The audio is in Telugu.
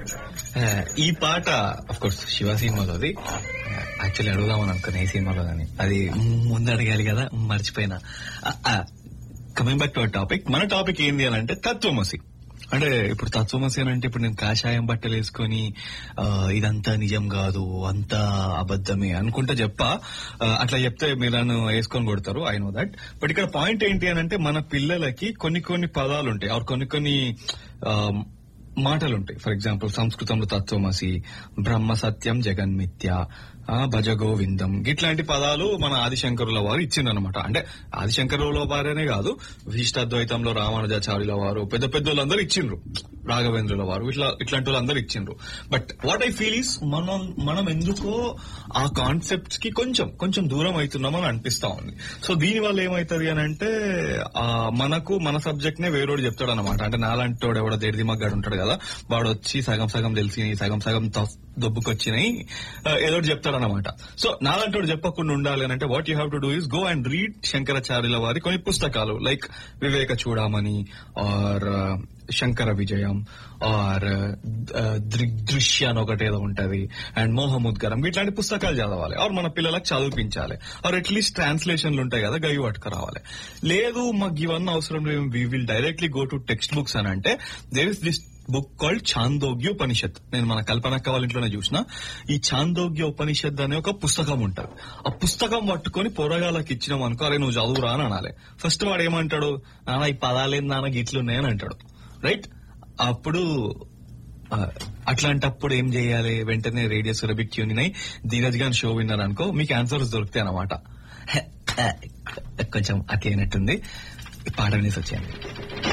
ఆ, ఈ పాట అఫ్ కోర్స్ శివ సినిమాలో అది యాక్చువల్లీ అడుగుదామని అనుకున్నా ఈ సినిమాలో కానీ అది ముందు అడగాలి కదా మర్చిపోయినా coming back to our topic మన టాపిక్ ఏంది అని అంటే తత్వమసి అంటే ఇప్పుడు తత్వమసి అని అంటే ఇప్పుడు నేను కాషాయం బట్టలు వేసుకొని ఆ, ఇదంతా నిజం కాదు అంతా అబద్ధమే అనుకుంటే చెప్పా ఆ, అట్లా చెప్తే మీరు నన్ను వేసుకొని కొడతారు ఐ నో దట్ బట్ ఇక్కడ పాయింట్ ఏంటి అని అంటే మన పిల్లలకి కొన్ని కొన్ని పదాలు ఉంటాయి ఆర్ కొన్ని కొన్ని ఆ, మాటలు ఉంటాయి ఫర్ ఎగ్జాంపుల్ సంస్కృతంలో తత్వమసి బ్రహ్మ సత్యం జగన్మిథ్య ఆ, భజ గోవిందం ఇట్లాంటి పదాలు మన ఆదిశంకరుల వారు ఇచ్చిందనమాట అంటే ఆదిశంకరుల వారేనే కాదు విశిష్టాద్వైతంలో రామానుజాచార్యుల వారు పెద్ద పెద్ద వాళ్ళందరూ ఇచ్చిండ్రు రాఘవేంద్రుల వారు ఇట్లా ఇట్లాంటి వాళ్ళందరూ ఇచ్చిండ్రు but what I feel is మనం మనం ఎందుకో ఆ కాన్సెప్ట్స్ కి కొంచెం కొంచెం దూరం అవుతున్నామని అనిపిస్తా ఉంది సో దీని వల్ల ఏమైతది అని అంటే ఆ, మనకు మన సబ్జెక్ట్ నే వేరేవాడు చెప్తాడు అనమాట అంటే నాలాంటి వాడు ఎవడో దేడిది మగ్గాడు ఉంటాడు కదా వాడు వచ్చి సగం సగం తెలిసి సగం సగం త- దొబ్బుకొచ్చినాయి ఆ, ఏదో ఒకటి చెప్తాడనమాట సో నాలాంటి వాడు చెప్పకుండా ఉండాలి అని అంటే what you have to do is go and read శంకరాచార్యుల వారి కొన్ని పుస్తకాలు లైక్ వివేక చూడమని ఆర్ శంకర విజయం ఆర్ దృశ్య అని ఒకటి ఏదో ఉంటది అండ్ మోహముద్గరం ఇట్లాంటి పుస్తకాలు చదవాలి ఆర్ మన పిల్లలకు చదివించాలి ఆర్ అట్లీస్ట్ ట్రాన్స్లేషన్లు ఉంటాయి కదా గవి పట్టుకు రావాలి లేదు మాకు ఇవన్నీ అవసరం లేదు we will directly go to text books అని అంటే there is this book called Chandogya Upanishad నేను మన కల్పనక్క వాళ్ళ ఇంట్లోనే చూసిన ఈ చాందోగ్య ఉపనిషత్ అనే ఒక పుస్తకం ఉంటది ఆ పుస్తకం పట్టుకొని పొరగాళ్ళకి ఇచ్చినాం అనుకో అరే నువ్వు చదువురా అని అనాలి ఫస్ట్ వాడు ఏమంటాడు నాన్న ఈ పదాలేం నాన్న గిట్లున్నాయని అంటాడు రైట్ అప్పుడు ఆ, అట్లాంటప్పుడు ఏం చేయాలి వెంటనే రేడియో సురభి ట్యూన్ అయి ధీరజ్ గాన్ షో విన్నారు అనుకో మీకు ఆన్సర్స్ దొరుకుతాయి అనమాట కొంచెం అట్లయినట్టుంది పాట వినేసి వచ్చాను